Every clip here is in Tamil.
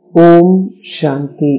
ஓம் சாந்தி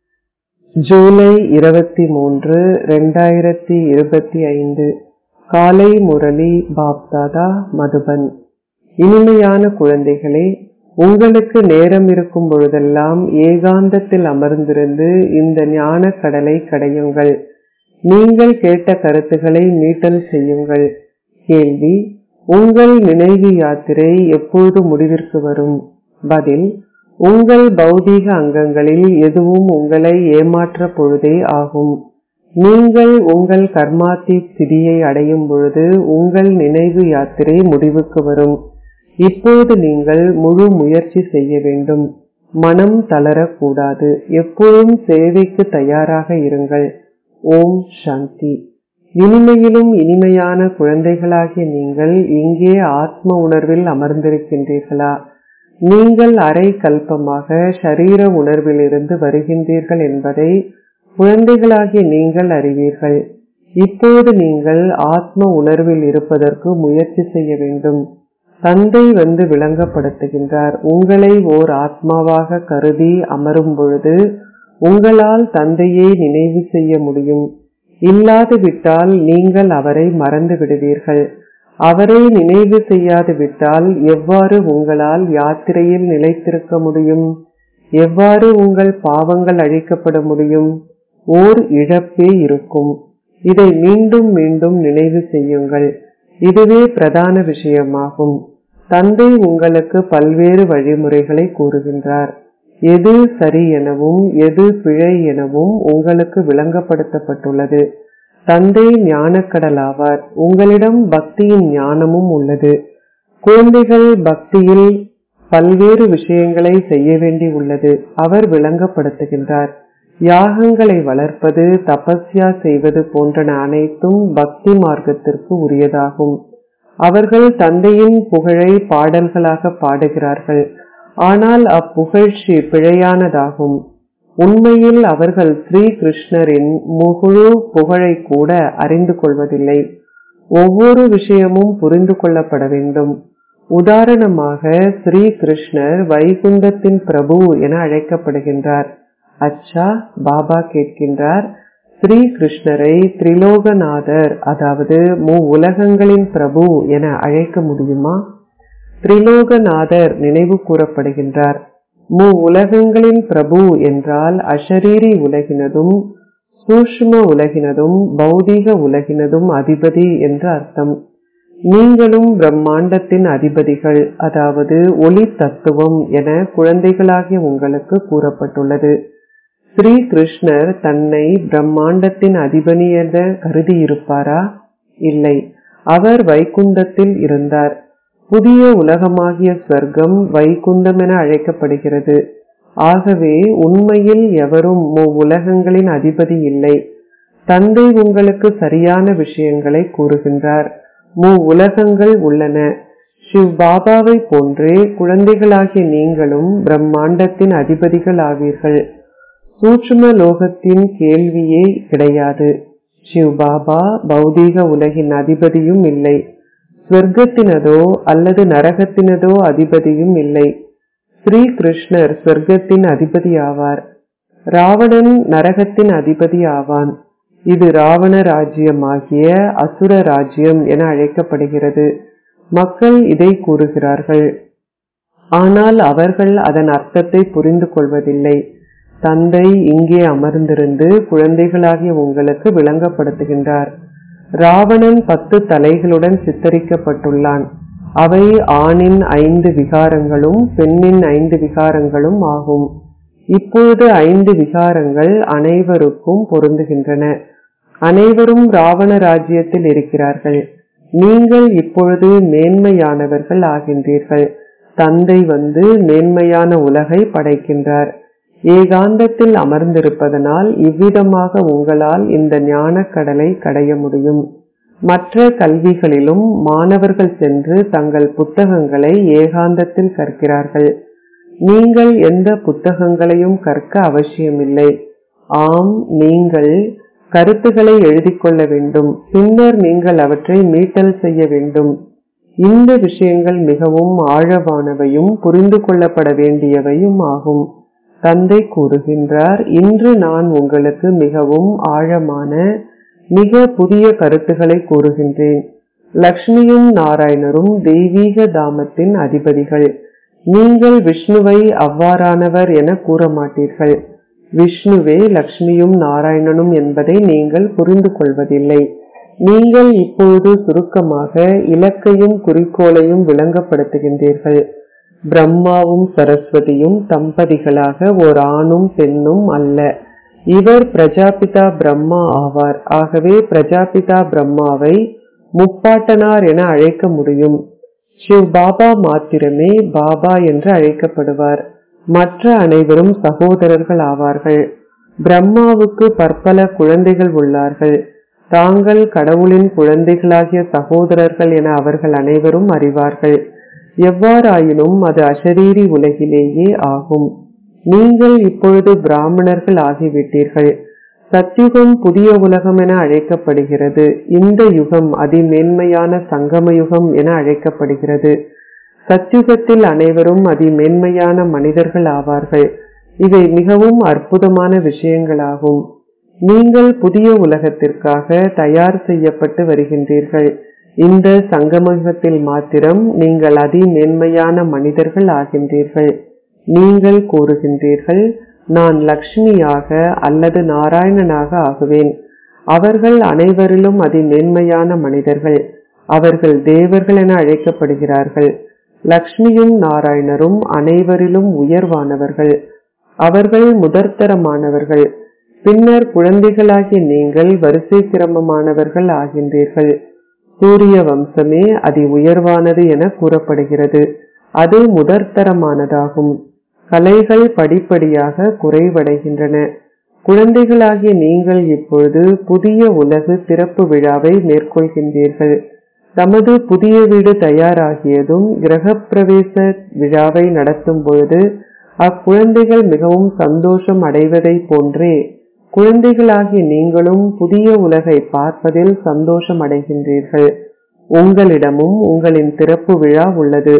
ஜூலை இருபத்தி மூன்று ரெண்டாயிரத்தி இருபத்தி ஐந்து காலை முரளி பாப்தாதா மதுபன் இனிமையான குழந்தைகளே உங்களுக்கு நேரம் இருக்கும் பொழுதெல்லாம் ஏகாந்தத்தில் அமர்ந்திருந்து இந்த ஞான கடலை கடையுங்கள் நீங்கள் கேட்ட கருத்துக்களை மீட்டல் செய்யுங்கள் கேள்வி உங்கள் நினைவு யாத்திரை எப்போது முடிவிற்கு வரும் பதில் உங்கள் பௌதீக அங்கங்களில் எதுவும் உங்களை ஏமாற்ற பொழுதே ஆகும் நீங்கள் உங்கள் கர்மாத்தி ஸ்திதியை அடையும் பொழுது உங்கள் நினைவு யாத்திரை முடிவுக்கு வரும் இப்போது நீங்கள் முழு முயற்சி செய்ய வேண்டும் மனம் தளரக்கூடாது எப்போதும் சேவைக்கு தயாராக இருங்கள் ஓம் சாந்தி இனிமையிலும் இனிமையான குழந்தைகளாகிய நீங்கள் இங்கே ஆத்ம உணர்வில் அமர்ந்திருக்கின்றீர்களா நீங்கள் அரை கல்பமாக ஷரீர உணர்விலிருந்து வருகின்றீர்கள் என்பதை குழந்தைகளாகிய நீங்கள் அறிவீர்கள் இப்போது நீங்கள் ஆத்ம உணர்வில் இருப்பதற்கு முயற்சி செய்ய வேண்டும் தந்தை வந்து விளங்கப்படுத்துகின்றார் உங்களை ஓர் ஆத்மாவாக கருதி அமரும் பொழுது உங்களால் தந்தையை நினைவு செய்ய முடியும் இல்லாது விட்டால் நீங்கள் அவரை மறந்து விடுவீர்கள் அவரை நினைவு செய்யாது விட்டால் எவ்வாறு உங்களால் யாத்திரையில் நிலைத்திருக்க முடியும் எவ்வாறு உங்கள் பாவங்கள் அழிக்கப்பட முடியும் ஓர் இழப்பே இருக்கும் இதை மீண்டும் மீண்டும் நினைவு செய்யுங்கள் இதுவே பிரதான விஷயமாகும் தந்தை உங்களுக்கு பல்வேறு வழிமுறைகளை கூறுகின்றார் எது சரி எனவும் எது பிழை எனவும் உங்களுக்கு விளங்கப்படுத்தப்பட்டுள்ளது தந்தை ஞானக்கடல் ஆவார் உங்களிடம் பக்தியின் ஞானமும் உள்ளது குழந்தைகள் பக்தியில் பல்வேறு விஷயங்களை செய்ய வேண்டி உள்ளது அவர் விளங்கப்படுத்துகின்றார் யாகங்களை வளர்ப்பது தபஸ்யா செய்வது போன்றன அனைத்தும் பக்தி மார்க்கத்திற்கு உரியதாகும் அவர்கள் தந்தையின் புகழை பாடல்களாக பாடுகிறார்கள் ஆனால் அப்புகழ்ச்சி பிழையானதாகும் உண்மையில் அவர்கள் ஸ்ரீ கிருஷ்ணரின் முழு புகழை கூட அறிந்து கொள்வதில்லை ஒவ்வொரு விஷயமும் புரிந்து கொள்ளப்பட வேண்டும் உதாரணமாக ஸ்ரீ கிருஷ்ணர் வைகுந்தத்தின் பிரபு என அழைக்கப்படுகின்றார் அச்சா பாபா கேட்கின்றார் ஸ்ரீ கிருஷ்ணரை திரிலோகநாதர் அதாவது மூ உலகங்களின் பிரபு என அழைக்க முடியுமா திரிலோகநாதர் நினைவு கூறப்படுகின்றார் மூ உலகங்களின் பிரபு என்றால் அஷரீரி உலகினதும் சூஷ்ம உலகினதும் பௌதீக உலகினதும் அதிபதி என்று அர்த்தம் நீங்களும் பிரம்மாண்டத்தின் அதிபதிகள் அதாவது ஒளி தத்துவம் என குழந்தைகளாகிய உங்களுக்கு கூறப்பட்டுள்ளது ஸ்ரீ கிருஷ்ணர் தன்னை பிரம்மாண்டத்தின் அதிபதி என கருதி இருப்பாரா இல்லை அவர் வைகுந்தத்தில் இருந்தார் புதிய உலகமாகிய ஸ்வர்க்கம் வைகுந்தம் என அழைக்கப்படுகிறது ஆகவே உண்மையில் எவரும் உலகங்களின் அதிபதி இல்லை தந்தை உங்களுக்கு சரியான விஷயங்களை கூறுகின்றார் மூ உலகங்கள் உள்ளன சிவ் பாபாவை போன்றே குழந்தைகளாகிய நீங்களும் பிரம்மாண்டத்தின் அதிபதிகள் ஆவீர்கள் சூட்சும லோகத்தின் கேள்வியே கிடையாது சிவ் பாபா பௌதீக உலகின் அதிபதியும் இல்லை ஸ்வர்க்கத்தினதோ அல்லது நரகத்தினதோ அதிபதியும் இல்லை ஸ்ரீ கிருஷ்ணர் ஸ்வர்க்கத்தின் அதிபதி ஆவார் ராவணன் நரகத்தின் அதிபதி ஆவான் இது ராவண ராஜ்யம் ஆகிய அசுர ராஜ்யம் என அழைக்கப்படுகிறது மக்கள் இதை கூறுகிறார்கள் ஆனால் அவர்கள் அதன் அர்த்தத்தை புரிந்து கொள்வதில்லை தந்தை இங்கே அமர்ந்திருந்து குழந்தைகளாகிய உங்களுக்கு விளங்கப்படுத்துகின்றார் ராவணன் பத்து தலைகளுடன் சித்தரிக்கப்பட்டுள்ளான் அவை ஆணின் ஐந்து விகாரங்களும் பெண்ணின் ஐந்து விகாரங்களும் ஆகும் இப்பொழுது ஐந்து விகாரங்கள் அனைவருக்கும் பொருந்துகின்றன அனைவரும் ராவண ராஜ்யத்தில் இருக்கிறார்கள் நீங்கள் இப்பொழுது மேன்மையானவர்கள் ஆகின்றீர்கள் தந்தை வந்து மேன்மையான உலகை படைக்கின்றார் ஏகாந்தத்தில் அமர்ந்திருப்பதனால் இவ்விதமாக உங்களால் இந்த ஞான கடலை கடைய முடியும் மற்ற கல்விகளிலும் மாணவர்கள் சென்று தங்கள் புத்தகங்களை ஏகாந்தத்தில் கற்கிறார்கள் நீங்கள் எந்த புத்தகங்களையும் கற்க அவசியமில்லை ஆம் நீங்கள் கருத்துக்களை எழுதிக் கொள்ள வேண்டும் பின்னர் நீங்கள் அவற்றை மீட்டல் செய்ய வேண்டும் இந்த விஷயங்கள் மிகவும் ஆழமானவையும் புரிந்து கொள்ளப்பட வேண்டியவையும் ஆகும் தந்தை கூறுகின்றார் இன்று நான் உங்களுக்கு மிகவும் ஆழமான மிக புதிய கருத்துக்களை கூறுகின்றேன் லக்ஷ்மியும் நாராயணரும் தெய்வீக தாமத்தின் அதிபதிகள் நீங்கள் விஷ்ணுவை அவ்வாறானவர் என கூற மாட்டீர்கள் விஷ்ணுவே லக்ஷ்மியும் நாராயணனும் என்பதை நீங்கள் புரிந்து கொள்வதில்லை நீங்கள் இப்பொழுது சுருக்கமாக இலக்கையும் குறிக்கோளையும் விளங்கப்படுத்துகின்றீர்கள் பிரம்மாவும் சரஸ்வதியும் தம்பதிகளாக ஓர் ஆணும் பெண்ணும் அல்ல இவர் பிரஜாபிதா பிரம்மா ஆவார் ஆகவே பிரஜாபிதா பிரம்மாவை முப்பாட்டனார் என அழைக்க முடியும் சிவ் பாபா மாத்திரமே பாபா என்று அழைக்கப்படுவார் மற்ற அனைவரும் சகோதரர்கள் ஆவார்கள் பிரம்மாவுக்கு பற்பல குழந்தைகள் உள்ளார்கள் தாங்கள் கடவுளின் குழந்தைகளாகிய சகோதரர்கள் என அவர்கள் அனைவரும் அறிவார்கள் எவ்வாறாயினும் அது அஷரீரி உலகிலேயே ஆகும் நீங்கள் இப்பொழுது பிராமணர்கள் ஆகிவிட்டீர்கள் சத்யுகம் புதிய உலகம் என அழைக்கப்படுகிறது இந்த யுகம் அதிமேன்மையான சங்கம யுகம் என அழைக்கப்படுகிறது சத்யுகத்தில் அனைவரும் அதிமேன்மையான மனிதர்கள் ஆவார்கள் இவை மிகவும் அற்புதமான விஷயங்களாகும் நீங்கள் புதிய உலகத்திற்காக தயார் செய்யப்பட்டு வருகின்றீர்கள் இந்த சங்கமயுகத்தில் மாத்திரம் நீங்கள் அதிமேன்மையான மனிதர்கள் ஆகின்றீர்கள் நீங்கள் கூறுகின்றீர்கள் நான் லக்ஷ்மியாக அல்லது நாராயணனாக ஆகுவேன் அவர்கள் அனைவரிலும் அதிமேன்மையான மனிதர்கள் அவர்கள் தேவர்கள் என அழைக்கப்படுகிறார்கள் லக்ஷ்மியும் நாராயணரும் அனைவரிலும் உயர்வானவர்கள் அவர்கள் முதற்தரமானவர்கள் பின்னர் குழந்தைகளாகிய நீங்கள் வரிசை கிரமமானவர்கள் ஆகின்றீர்கள் சூரிய வம்சமே அதி உயர்வானது என கூறப்படுகிறது அது முதற்தரமானதாகும் கலைகள் படிப்படியாக குறைவடைகின்றன குழந்தைகளாகிய நீங்கள் இப்பொழுது புதிய உலகு திறப்பு விழாவை மேற்கொள்கின்றீர்கள் தமது புதிய வீடு தயாராகியதும் கிரகப்பிரவேச விழாவை நடத்தும் பொழுது அக்குழந்தைகள் மிகவும் சந்தோஷம் அடைவதை போன்றே குழந்தைகளாகிய நீங்களும் புதிய உலகை பார்ப்பதில் சந்தோஷம் அடைகின்றீர்கள் உங்களிடமும் உங்களின் திறப்பு விழா உள்ளது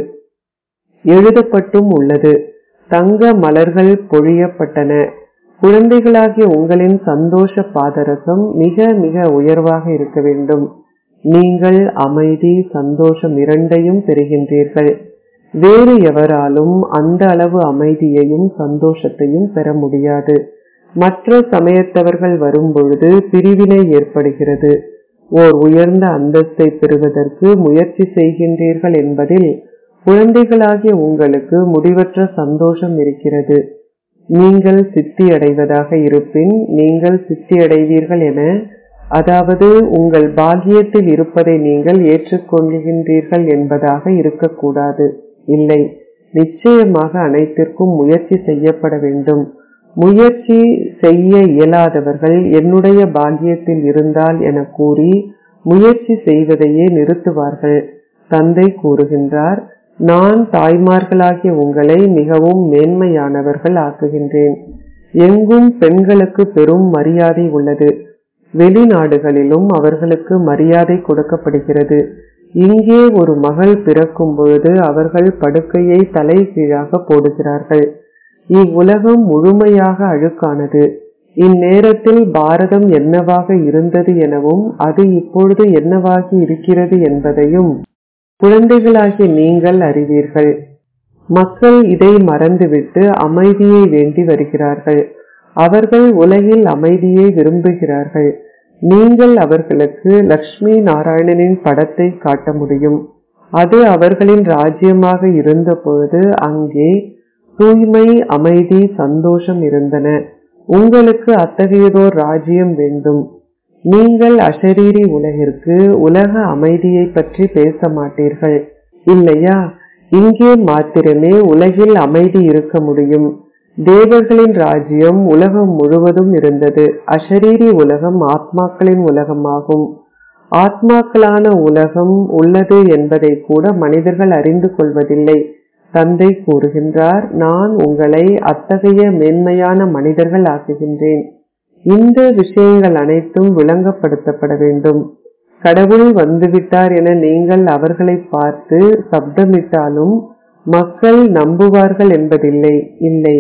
எழுதப்பட்டும் உள்ளது தங்க மலர்கள் பொழியப்பட்டன குழந்தைகளாகிய உங்களின் சந்தோஷ பாதரசம் மிக மிக உயர்வாக இருக்க வேண்டும் நீங்கள் அமைதி சந்தோஷம் இரண்டையும் பெறுகின்றீர்கள் வேறு எவராலும் அந்த அளவு அமைதியையும் சந்தோஷத்தையும் பெற முடியாது மற்ற சமயத்தவர்கள் வரும்பொழுது பிரிவினை ஏற்படுகிறது ஓர் உயர்ந்த அந்தஸ்தை பெறுவதற்கு முயற்சி செய்கின்றீர்கள் என்பதில் குழந்தைகளாகிய உங்களுக்கு முடிவற்ற சந்தோஷம் இருக்கிறது நீங்கள் சித்தி அடைவதாக இருப்பின் நீங்கள் சித்தி அடைவீர்கள் என அதாவது உங்கள் பாக்கியத்தில் இருப்பதை நீங்கள் ஏற்றுக்கொள்கின்றீர்கள் என்பதாக இருக்கக்கூடாது இல்லை நிச்சயமாக அனைத்திற்கும் முயற்சி செய்யப்பட வேண்டும் முயற்சி செய்ய இயலாதவர்கள் என்னுடைய பாக்கியத்தில் இருந்தால் என கூறி முயற்சி செய்வதையே நிறுத்துவார்கள் தந்தை கூறுகின்றார் நான் தாய்மார்களாகிய உங்களை மிகவும் மேன்மையானவர்கள் ஆக்குகின்றேன் எங்கும் பெண்களுக்கு பெரும் மரியாதை உள்ளது வெளிநாடுகளிலும் அவர்களுக்கு மரியாதை கொடுக்கப்படுகிறது இங்கே ஒரு மகள் பிறக்கும் பொழுது அவர்கள் படுக்கையை தலை கீழாக போடுகிறார்கள் இவ்வுலகம் முழுமையாக அழுக்கானது இந்நேரத்தில் பாரதம் என்னவாக இருந்தது எனவும் அது இப்பொழுது என்னவாகி இருக்கிறது என்பதையும் குழந்தைகளாகிய நீங்கள் அறிவீர்கள் மக்கள் இதை மறந்துவிட்டு அமைதியை வேண்டி வருகிறார்கள் அவர்கள் உலகில் அமைதியை விரும்புகிறார்கள் நீங்கள் அவர்களுக்கு லக்ஷ்மி நாராயணனின் படத்தை காட்ட முடியும் அது அவர்களின் ராஜ்யமாக இருந்த பொழுது அங்கே தூய்மை அமைதி சந்தோஷம் இருந்தன உங்களுக்கு அத்தகையதோர் ராஜ்யம் வேண்டும் நீங்கள் அஷரீரி உலகிற்கு உலக அமைதியை பற்றி பேச மாட்டீர்கள் இல்லையா இங்கே மாத்திரமே உலகில் அமைதி இருக்க முடியும் தேவர்களின் ராஜ்யம் உலகம் முழுவதும் இருந்தது அஷரீரி உலகம் ஆத்மாக்களின் உலகமாகும் ஆத்மாக்களான உலகம் உள்ளது என்பதை கூட மனிதர்கள் அறிந்து கொள்வதில்லை தந்தை கூறுகின்றார் நான் உங்களை அத்தகைய மேன்மையான மனிதர்கள் ஆக்குகின்றேன் இந்த விஷயங்கள் அனைத்தும் விளங்கப்படுத்தப்பட வேண்டும் கடவுள் வந்துவிட்டார் என நீங்கள் அவர்களை பார்த்து சப்தமிட்டாலும் மக்கள் நம்புவார்கள் என்பதில்லை இல்லை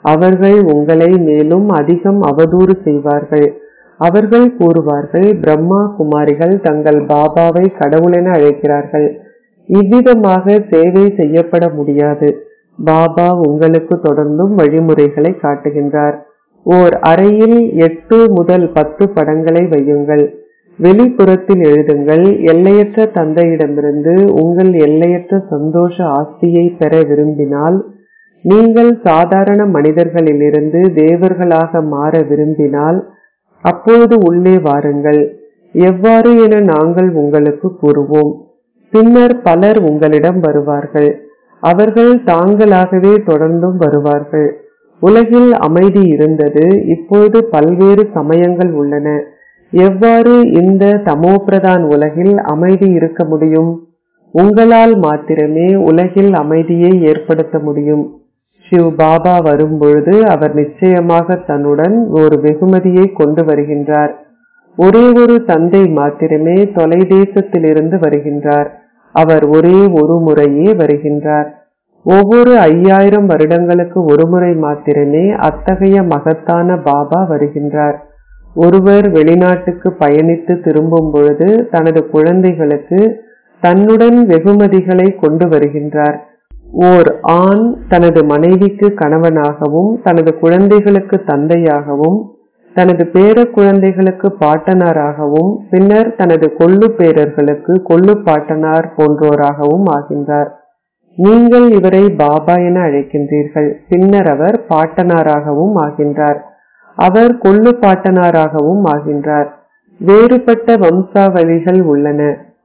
அவர்கள் உங்களை மேலும் அதிகம் அவதூறு செய்வார்கள் அவர்கள் கூறுவார்கள் பிரம்மா குமாரிகள் தங்கள் பாபாவை கடவுளென அழைக்கிறார்கள் இவ்விதமாக சேவை செய்யப்பட முடியாது பாபா உங்களுக்கு தொடர்ந்தும் வழிமுறைகளை காட்டுகின்றார் ஓர் அறையில் எட்டு முதல் பத்து படங்களை வையுங்கள் வெளிப்புறத்தில் எழுதுங்கள் எல்லையற்ற தந்தையிடமிருந்து உங்கள் எல்லையற்ற சந்தோஷ ஆஸ்தியை பெற விரும்பினால் நீங்கள் சாதாரண மனிதர்களிலிருந்து தேவர்களாக மாற விரும்பினால் அப்பொழுது உள்ளே வாருங்கள் எவ்வாறு என நாங்கள் உங்களுக்கு கூறுவோம் பின்னர் பலர் உங்களிடம் வருவார்கள் அவர்கள் தாங்களாகவே தொடர்ந்தும் வருவார்கள் உலகில் அமைதி இருந்தது இப்போது பல்வேறு சமயங்கள் உள்ளன எவ்வாறு இந்த தமோபிரதான் உலகில் அமைதி இருக்க முடியும் உங்களால் மாத்திரமே உலகில் அமைதியை ஏற்படுத்த முடியும் சிவ் பாபா வரும்பொழுது அவர் நிச்சயமாக தன்னுடன் ஒரு வெகுமதியை கொண்டு வருகின்றார் ஒரே ஒரு தந்தை மாத்திரமே தொலைதேசத்திலிருந்து வருகின்றார் அவர் ஒரே ஒரு முறையே வருகின்றார் ஒவ்வொரு ஐயாயிரம் வருடங்களுக்கு ஒருமுறை மாத்திரமே அத்தகைய மகத்தான பாபா வருகின்றார் ஒருவர் வெளிநாட்டுக்கு பயணித்து திரும்பும் பொழுது தனது குழந்தைகளுக்கு தன்னுடன் வெகுமதிகளை கொண்டு வருகின்றார் ஓர் ஆண் தனது மனைவிக்கு கணவனாகவும் தனது குழந்தைகளுக்கு தந்தையாகவும் தனது பேர குழந்தைகளுக்கு பாட்டனாராகவும் பின்னர் தனது கொள்ளு பேரர்களுக்கு கொள்ளு பாட்டனார் போன்றோராகவும் ஆகின்றார் நீங்கள் இவரை பாபா என அழைக்கின்றீர்கள் பின்னர் அவர் பாட்டனாராகவும் ஆகின்றார் அவர் கொள்ளு பாட்டனாராகவும் ஆகின்றார் வேறுபட்ட வம்சாவளிகள் உள்ளன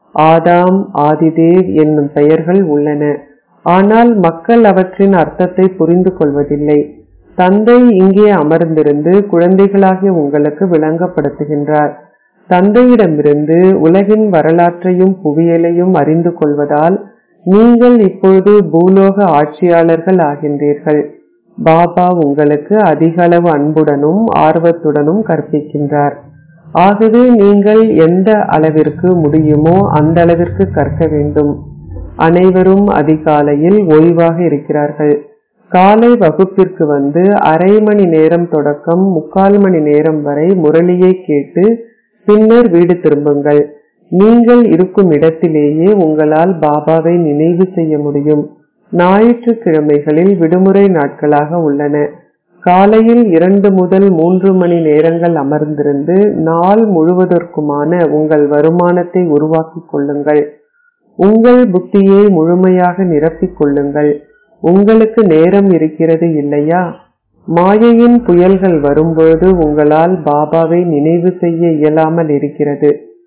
ஆதாம் ஆதிதேவ் என்னும் பெயர்கள் உள்ளன ஆனால் மக்கள் அவற்றின் அர்த்தத்தை புரிந்து கொள்வதில்லை தந்தை இங்கே அமர்ந்திருந்து குழந்தைகளாகிய உங்களுக்கு விளங்கப்படுத்துகின்றார் தந்தையிடமிருந்து உலகின் வரலாற்றையும் புவியியலையும் அறிந்து கொள்வதால் நீங்கள் இப்பொழுது பூலோக ஆட்சியாளர்கள் ஆகின்றீர்கள் பாபா உங்களுக்கு அதிக அளவு அன்புடனும் ஆர்வத்துடனும் கற்பிக்கின்றார் ஆகவே நீங்கள் எந்த அளவிற்கு முடியுமோ அந்த அளவிற்கு கற்க வேண்டும் அனைவரும் அதிகாலையில் ஓய்வாக இருக்கிறார்கள் காலை வகுப்பிற்கு வந்து அரை மணி நேரம் தொடக்கம் முக்கால் மணி நேரம் வரை முரளியை கேட்டு பின்னர் வீடு திரும்புங்கள் நீங்கள் இருக்கும் இடத்திலேயே உங்களால் பாபாவை நினைவு செய்ய முடியும் ஞாயிற்றுக்கிழமைகளில் விடுமுறை நாட்களாக உள்ளன காலையில் இரண்டு முதல் மூன்று மணி நேரங்கள் அமர்ந்திருந்து நாள் முழுவதற்குமான உங்கள் வருமானத்தை உருவாக்கிக் கொள்ளுங்கள் உங்கள் புத்தியை முழுமையாக நிரப்பிக் கொள்ளுங்கள் உங்களுக்கு நேரம் இருக்கிறது இல்லையா மாயையின் புயல்கள் வரும்பொழுது உங்களால் பாபாவை நினைவு செய்ய இயலாமல் இருக்கிறது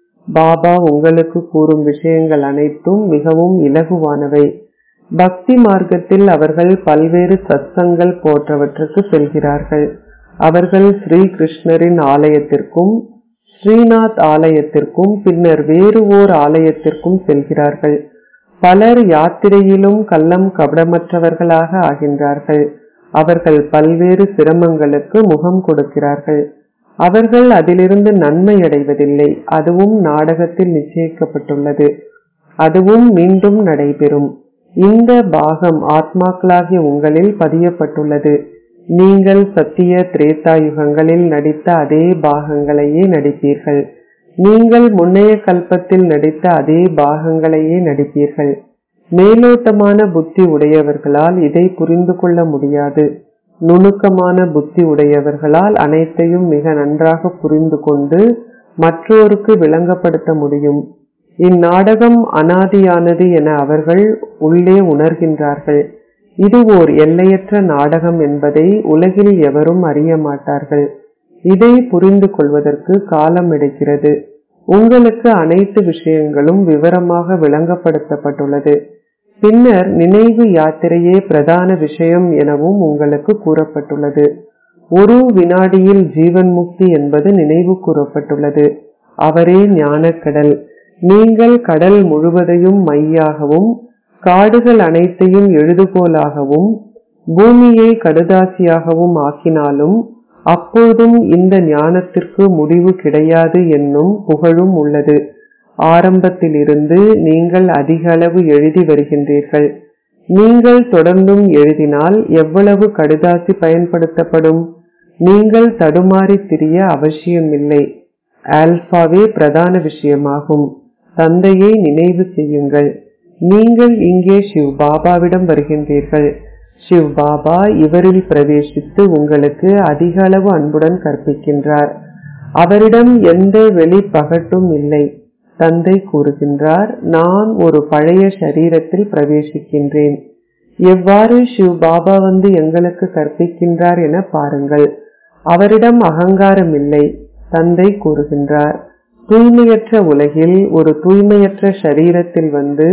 பாபா உங்களுக்கு கூறும் விஷயங்கள் அனைத்தும் மிகவும் இலகுவானவை பக்தி மார்க்கத்தில் அவர்கள் பல்வேறு சத்சங்கள் போன்றவற்றுக்கு செல்கிறார்கள் அவர்கள் ஸ்ரீ கிருஷ்ணரின் ஆலயத்திற்கும் ஸ்ரீநாத் ஆலயத்திற்கும் பின்னர் வேறு ஓர் ஆலயத்திற்கும் செல்கிறார்கள் பலர் யாத்திரையிலும் கள்ளம் கபடமற்றவர்களாக ஆகின்றார்கள் அவர்கள் பல்வேறு சிரமங்களுக்கு முகம் கொடுக்கிறார்கள் அவர்கள் அதிலிருந்து நன்மை அடைவதில்லை அதுவும் நாடகத்தில் நிச்சயிக்கப்பட்டுள்ளது அதுவும் மீண்டும் நடைபெறும் இந்த பாகம் ஆத்மாக்களாகிய உங்களில் பதியப்பட்டுள்ளது நீங்கள் சத்திய திரேதா யுகங்களில் நடித்த அதே பாகங்களையே நடிப்பீர்கள் நீங்கள் முன்னைய கல்பத்தில் நடித்த அதே பாகங்களையே நடிப்பீர்கள் மேலோட்டமான புத்தி உடையவர்களால் இதை புரிந்து கொள்ள முடியாது நுணுக்கமான புத்தி உடையவர்களால் அனைத்தையும் மிக நன்றாக புரிந்து கொண்டு மற்றோருக்கு விளங்கப்படுத்த முடியும் இந்நாடகம் அனாதியானது என அவர்கள் உள்ளே உணர்கின்றார்கள் இது ஓர் எல்லையற்ற நாடகம் என்பதை உலகில் எவரும் அறிய மாட்டார்கள் இதை புரிந்து கொள்வதற்கு காலம் எடுக்கிறது உங்களுக்கு அனைத்து விஷயங்களும் விவரமாக விளங்கப்படுத்தப்பட்டுள்ளது பின்னர் நினைவு யாத்திரையே பிரதான விஷயம் எனவும் உங்களுக்கு கூறப்பட்டுள்ளது ஒரு வினாடியில் ஜீவன் முக்தி என்பது நினைவு கூறப்பட்டுள்ளது அவரே ஞானக்கடல் நீங்கள் கடல் முழுவதையும் மையாகவும் காடுகள் அனைத்தையும் எழுதுகோலாகவும் பூமியை கடுதாசியாகவும் ஆக்கினாலும் அப்போதும் இந்த ஞானத்திற்கு முடிவு கிடையாது என்னும் புகழும் உள்ளது ஆரம்பத்திலிருந்து நீங்கள் அதிக அளவு எழுதி வருகின்றீர்கள் நீங்கள் தொடர்ந்தும் எழுதினால் எவ்வளவு கடுதாசி பயன்படுத்தப்படும் நீங்கள் தடுமாறி திரிய அவசியமில்லை ஆல்பாவே பிரதான விஷயமாகும் தந்தையை நினைவு செய்யுங்கள் நீங்கள் இங்கே சிவ் பாபாவிடம் வருகின்றீர்கள் சிவ் பாபா இவரில் பிரவேசித்து உங்களுக்கு அதிக அளவு அன்புடன் கற்பிக்கின்றார் அவரிடம் எந்த வெளிப்பகட்டும் இல்லை தந்தை கூறுகின்றார் நான் ஒரு பழைய சரீரத்தில் பிரவேசிக்கின்றேன் எவ்வாறு சிவ் பாபா வந்து எங்களுக்கு கற்பிக்கின்றார் என பாருங்கள் அவரிடம் அகங்காரம் இல்லை தந்தை கூறுகின்றார் தூய்மையற்ற உலகில் ஒரு தூய்மையற்ற சரீரத்தில் வந்து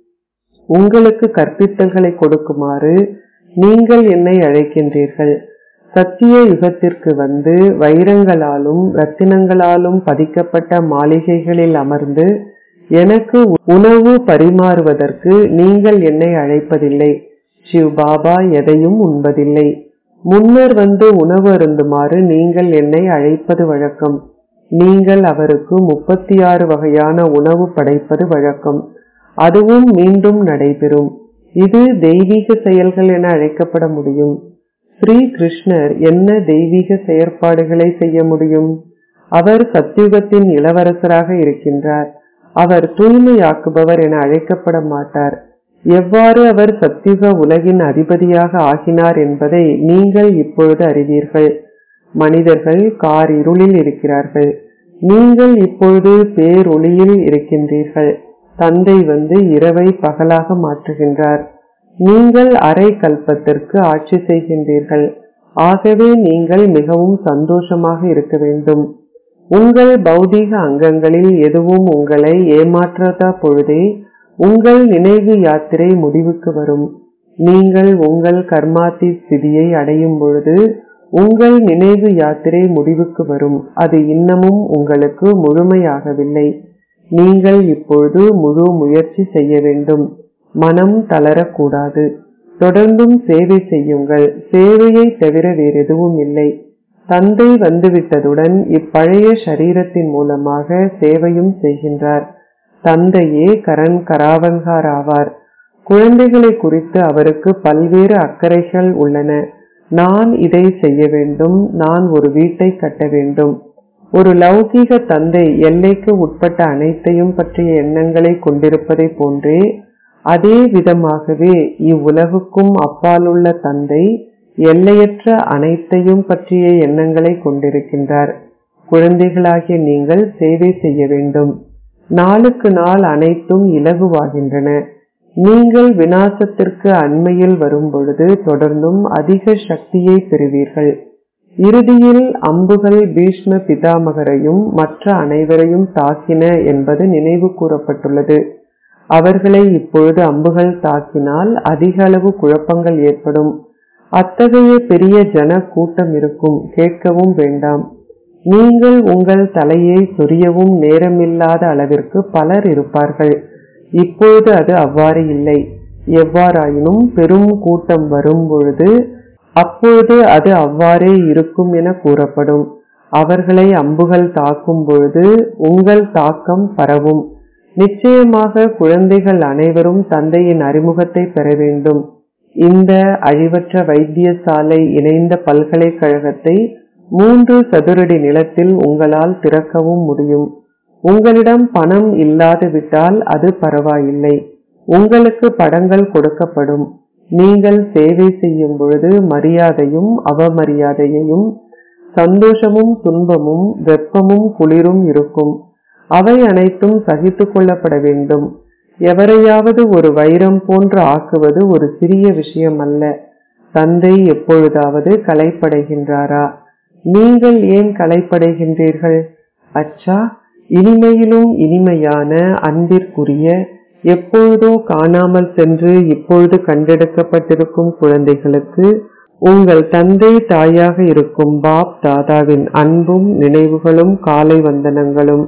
உங்களுக்கு கற்பித்தல்களை கொடுக்குமாறு நீங்கள் என்னை அழைக்கின்றீர்கள் சத்திய யுகத்திற்கு வந்து வைரங்களாலும் ரத்தினங்களாலும் பதிக்கப்பட்ட மாளிகைகளில் அமர்ந்து எனக்கு உணவு பரிமாறுவதற்கு நீங்கள் என்னை அழைப்பதில்லை சிவ் பாபா எதையும் உண்பதில்லை முன்னர் வந்து உணவு அருந்துமாறு நீங்கள் என்னை அழைப்பது வழக்கம் நீங்கள் அவருக்கு முப்பத்தி ஆறு வகையான உணவு படைப்பது வழக்கம் அதுவும் மீண்டும் நடைபெறும் இது தெய்வீக செயல்கள் என அழைக்கப்பட முடியும் ஸ்ரீ கிருஷ்ணர் என்ன தெய்வீக செயற்பாடுகளை செய்ய முடியும் அவர் சத்தியுகத்தின் இளவரசராக இருக்கின்றார் அவர் தூய்மையாக்குபவர் என அழைக்கப்பட மாட்டார் எவ்வாறு அவர் சத்தியுக உலகின் அதிபதியாக ஆகினார் என்பதை நீங்கள் இப்பொழுது அறிவீர்கள் மனிதர்கள் கார் இருளில் இருக்கிறார்கள் நீங்கள் இப்பொழுது பேரொளியில் இருக்கின்றீர்கள் தந்தை வந்து இரவை பகலாக மாற்றுகின்றார் நீங்கள் அரை கல்பத்திற்கு ஆட்சி செய்கின்றீர்கள் ஆகவே நீங்கள் மிகவும் சந்தோஷமாக இருக்க வேண்டும் உங்கள் பௌதீக அங்கங்களில் எதுவும் உங்களை ஏமாற்றாத பொழுதே உங்கள் நினைவு யாத்திரை முடிவுக்கு வரும் நீங்கள் உங்கள் கர்மாத்தி ஸ்திதியை அடையும் பொழுது உங்கள் நினைவு யாத்திரை முடிவுக்கு வரும் அது இன்னமும் உங்களுக்கு முழுமையாகவில்லை நீங்கள் இப்பொழுது முழு முயற்சி செய்ய வேண்டும் மனம் தளரக்கூடாது தொடர்ந்தும் சேவை செய்யுங்கள் சேவையை தவிர வேறெதுவும் இல்லை தந்தை வந்துவிட்டதுடன் இப்பழைய சரீரத்தின் மூலமாக சேவையும் செய்கின்றார் தந்தையே கரண் கராவன்கார் ஆவார் குழந்தைகளை குறித்து அவருக்கு பல்வேறு அக்கறைகள் உள்ளன நான் இதை செய்ய வேண்டும் நான் ஒரு வீட்டை கட்ட வேண்டும் ஒரு லௌகீக தந்தை எல்லைக்கு உட்பட்ட அனைத்தையும் பற்றிய எண்ணங்களை கொண்டிருப்பதை போன்றே அதே விதமாகவே இவ்வுலகுக்கும் அப்பாலுள்ள தந்தை எல்லையற்ற அனைத்தையும் பற்றிய எண்ணங்களை கொண்டிருக்கின்றார் குழந்தைகளாகிய நீங்கள் சேவை செய்ய வேண்டும் நாளுக்கு நாள் அனைத்தும் இலகுவாகின்றன நீங்கள் வினாசத்திற்கு அண்மையில் வரும் பொழுது தொடர்ந்தும் அதிக சக்தியை பெறுவீர்கள் இறுதியில் அம்புகள் பீஷ்ம பிதாமகரையும் மற்ற அனைவரையும் தாக்கின என்பது நினைவு கூறப்பட்டுள்ளது அவர்களை இப்பொழுது அம்புகள் தாக்கினால் அதிக அளவு குழப்பங்கள் ஏற்படும் அத்தகைய பெரிய ஜன கூட்டம் இருக்கும் கேட்கவும் வேண்டாம் நீங்கள் உங்கள் தலையை சொரியவும் நேரமில்லாத அளவிற்கு பலர் இருப்பார்கள் இப்பொழுது அது அவ்வாறு இல்லை எவ்வாறாயினும் பெரும் கூட்டம் வரும் பொழுது அப்பொழுது அது அவ்வாறே இருக்கும் என கூறப்படும் அவர்களை அம்புகள் தாக்கும் பொழுது உங்கள் தாக்கம் பரவும் நிச்சயமாக குழந்தைகள் அனைவரும் தந்தையின் அறிமுகத்தை பெற வேண்டும் இந்த அழிவற்ற வைத்தியசாலை இணைந்த பல்கலைக்கழகத்தை மூன்று சதுரடி நிலத்தில் உங்களால் திறக்கவும் முடியும் உங்களிடம் பணம் இல்லாது விட்டால் அது பரவாயில்லை உங்களுக்கு படங்கள் கொடுக்கப்படும் நீங்கள் சேவை செய்யும் பொழுது மரியாதையும் அவமரியாதையையும் சந்தோஷமும் துன்பமும் வெப்பமும் குளிரும் இருக்கும் அவை அனைத்தும் சகித்துக் கொள்ளப்பட வேண்டும் எவரையாவது ஒரு வைரம் போன்று ஆக்குவது ஒரு சிறிய விஷயம் அல்ல தந்தை எப்பொழுதாவது கலைப்படைகின்றாரா நீங்கள் ஏன் கலைப்படைகின்றீர்கள் அச்சா இனிமையிலும் இனிமையான அன்பிற்குரிய எப்பொழுதோ காணாமல் சென்று இப்பொழுது கண்டெடுக்கப்பட்டிருக்கும் குழந்தைகளுக்கு உங்கள் தந்தை தாயாக இருக்கும் பாப் தாதாவின் அன்பும் நினைவுகளும் காலை வந்தனங்களும்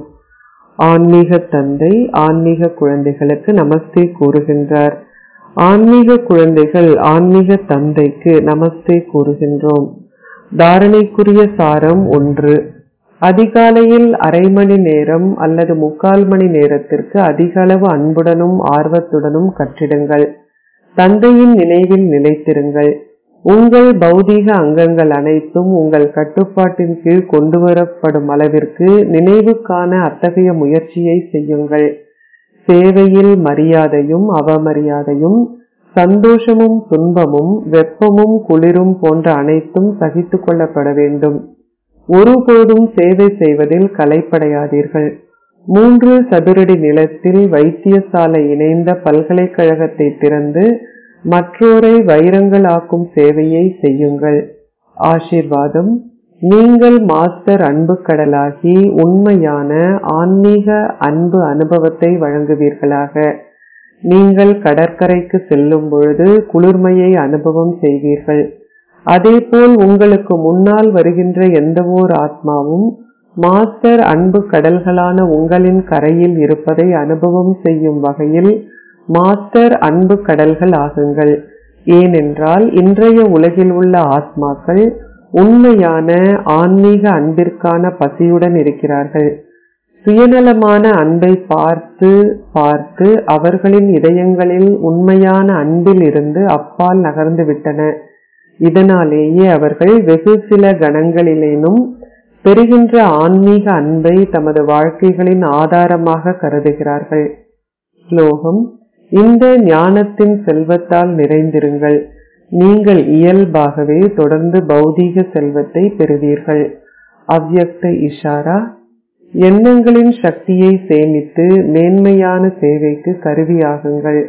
ஆன்மீக தந்தை ஆன்மீக குழந்தைகளுக்கு நமஸ்தே கூறுகின்றார் ஆன்மீக குழந்தைகள் ஆன்மீக தந்தைக்கு நமஸ்தே கூறுகின்றோம் தாரணைக்குரிய சாரம் ஒன்று அதிகாலையில் அரை மணி நேரம் அல்லது முக்கால் மணி நேரத்திற்கு அதிக அளவு அன்புடனும் ஆர்வத்துடனும் கற்றிடுங்கள் தந்தையின் நினைவில் நிலைத்திருங்கள் உங்கள் பௌதீக அங்கங்கள் அனைத்தும் உங்கள் கட்டுப்பாட்டின் கீழ் கொண்டு வரப்படும் அளவிற்கு நினைவுக்கான அத்தகைய முயற்சியை செய்யுங்கள் சேவையில் மரியாதையும் அவமரியாதையும் சந்தோஷமும் துன்பமும் வெப்பமும் குளிரும் போன்ற அனைத்தும் சகித்துக் கொள்ளப்பட வேண்டும் ஒருபோதும் சேவை செய்வதில் கலைப்படையாதீர்கள் மூன்று சதுரடி நிலத்தில் வைத்தியசாலை இணைந்த பல்கலைக்கழகத்தை திறந்து மற்றோரை வைரங்கள் ஆக்கும் சேவையை செய்யுங்கள் ஆசிர்வாதம் நீங்கள் மாஸ்டர் அன்பு கடலாகி உண்மையான ஆன்மீக அன்பு அனுபவத்தை வழங்குவீர்களாக நீங்கள் கடற்கரைக்கு செல்லும் பொழுது குளிர்மையை அனுபவம் செய்வீர்கள் அதேபோல் உங்களுக்கு முன்னால் வருகின்ற எந்த ஓர் ஆத்மாவும் மாஸ்டர் அன்பு கடல்களான உங்களின் கரையில் இருப்பதை அனுபவம் செய்யும் வகையில் மாஸ்டர் அன்பு கடல்கள் ஆகுங்கள் ஏனென்றால் இன்றைய உலகில் உள்ள ஆத்மாக்கள் உண்மையான ஆன்மீக அன்பிற்கான பசியுடன் இருக்கிறார்கள் சுயநலமான அன்பை பார்த்து பார்த்து அவர்களின் இதயங்களில் உண்மையான அன்பில் இருந்து அப்பால் நகர்ந்து விட்டன இதனாலேயே அவர்கள் வெகு சில கணங்களிலேனும் பெறுகின்ற ஆன்மீக அன்பை தமது வாழ்க்கைகளின் ஆதாரமாக கருதுகிறார்கள் ஸ்லோகம் இந்த ஞானத்தின் செல்வத்தால் நிறைந்திருங்கள் நீங்கள் இயல்பாகவே தொடர்ந்து பௌதீக செல்வத்தை பெறுவீர்கள் அவ்யக்த இஷாரா எண்ணங்களின் சக்தியை சேமித்து மேன்மையான சேவைக்கு கருவியாகுங்கள்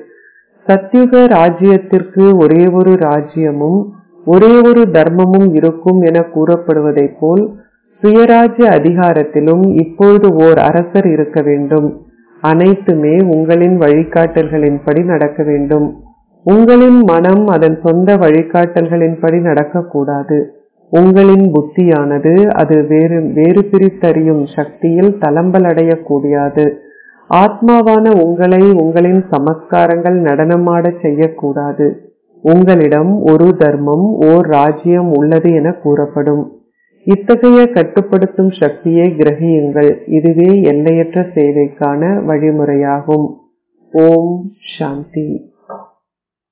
சத்யுக ராஜ்யத்திற்கு ஒரே ஒரு ராஜ்யமும் ஒரே ஒரு தர்மமும் இருக்கும் என கூறப்படுவதைப் போல் சுயராஜ்ய அதிகாரத்திலும் இப்பொழுது ஓர் அரசர் இருக்க வேண்டும் அனைத்துமே உங்களின் வழிகாட்டல்களின்படி நடக்க வேண்டும் உங்களின் மனம் அதன் சொந்த வழிகாட்டல்களின்படி நடக்கக்கூடாது உங்களின் புத்தியானது அது வேறு வேறு பிரித்தறியும் சக்தியில் தளம்பலடையக்கூடியது ஆத்மாவான உங்களை உங்களின் சமஸ்காரங்கள் நடனமாடச் செய்யக்கூடாது உங்களிடம் ஒரு தர்மம் ஓர் ராஜ்யம் உள்ளது என கூறப்படும் இத்தகைய கட்டுப்படுத்தும் சக்தியை கிரகியுங்கள் இதுவே எல்லையற்ற சேவைக்கான வழிமுறையாகும் ஓம் சாந்தி